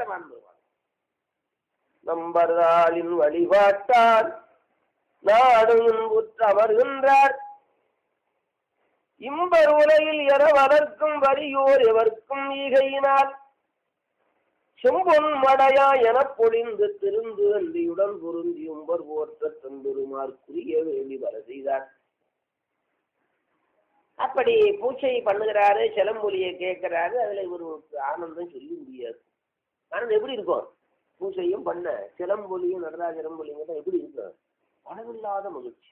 சேரமான் பெருமான் நம்பர்தாளின் வழிபாட்டால் நாடும் இன்புற்று அமர்கின்றார் இம்பர் உலகில் என வளர்க்கும் வரியோர் எவர்க்கும் ஈகையினால் செம்பொன் மடையா எனப் பொழிந்து திருந்து அன்றியுடன் பொருந்தி உம்பர் போற்ற தந்தொருமார்க்குரிய வேண்டி வர செய்தார் அப்படி பூச்சை பண்ணுகிறாரு சிலம்பொலியை கேட்கிறாரு அதுல இவருக்கு ஆனந்தம் சொல்லி முடியாது ஆனந்தம் எப்படி இருக்கும் பூசையும் பண்ண சிலம்பொலியும் நடராஜரம்பொலியும் தான் எப்படி இருக்கும் அளவில்லாத மகிழ்ச்சி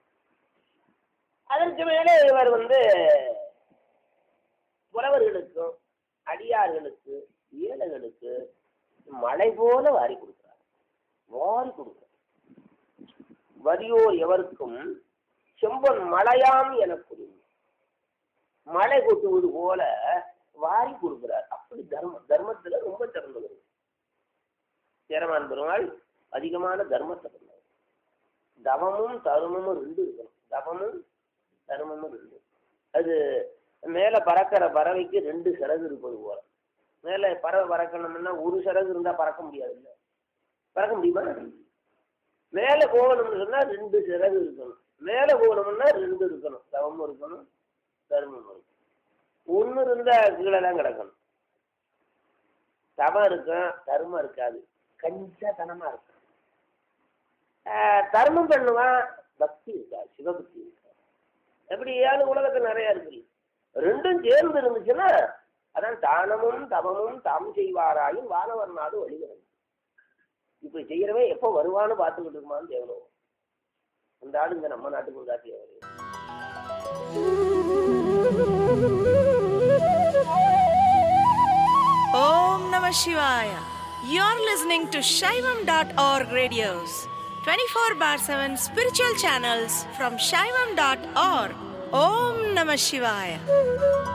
அதற்கு மேலே இவர் வந்து புலவர்களுக்கும் அடியார்களுக்கு ஏழைகளுக்கு மழை போல வாரி கொடுக்கிறார் வாரி கொடுக்கிறார் வரியோர் எவருக்கும் செம்பன் மழையாம் என புரியும் மழை கொட்டுவது போல வாரி கொடுக்கிறார் அப்படி தர்மம் தர்மத்துல ரொம்ப சிறந்தவர் சேரமான் பெருமாள் அதிகமான தர்மத்தை பண்ணார் தவமும் தருமமும் ரெண்டு இருக்கணும் தவமும் தருமமும் ரெண்டு அது மேலே பறக்கிற பறவைக்கு ரெண்டு சிறகு இருப்பது போல மேலே பறவை பறக்கணும்னா ஒரு சிறகு இருந்தால் பறக்க முடியாது இல்லை பறக்க முடியுமா மேலே போகணும்னு சொன்னால் ரெண்டு சிறகு இருக்கணும் மேலே போகணும்னா ரெண்டு இருக்கணும் தவமும் இருக்கணும் தர்மமும் இருக்கணும் ஒன்று இருந்தால் கீழே தான் கிடக்கணும் தவம் இருக்கும் தர்மம் இருக்காது கஞ்சத்தனமாக இருக்கும் ஆஹ் தர்மம் பண்ணுவான் பக்தி இருக்காது சிவபக்தி இருக்காது எப்படியாவது உலகத்தில் நிறைய இருக்கு ரெண்டும் சேர்ந்து இருந்துச்சுன்னா அதான் தானமும் தவமும் தாம் செய்வாராயும் வானவர் நாடு வழிகிறது இப்ப செய்யறவன் எப்போ வருவான்னு பார்த்துக்கிட்டு இருக்குமான்னு தேவனும் அந்த ஆடு இங்க நம்ம நாட்டுக்கு வந்தா தேவை Om Namah Shivaya. You're listening to Shaivam.org radios, 24 bar 7 spiritual channels from Shaivam.org. Om Namah Shivaya.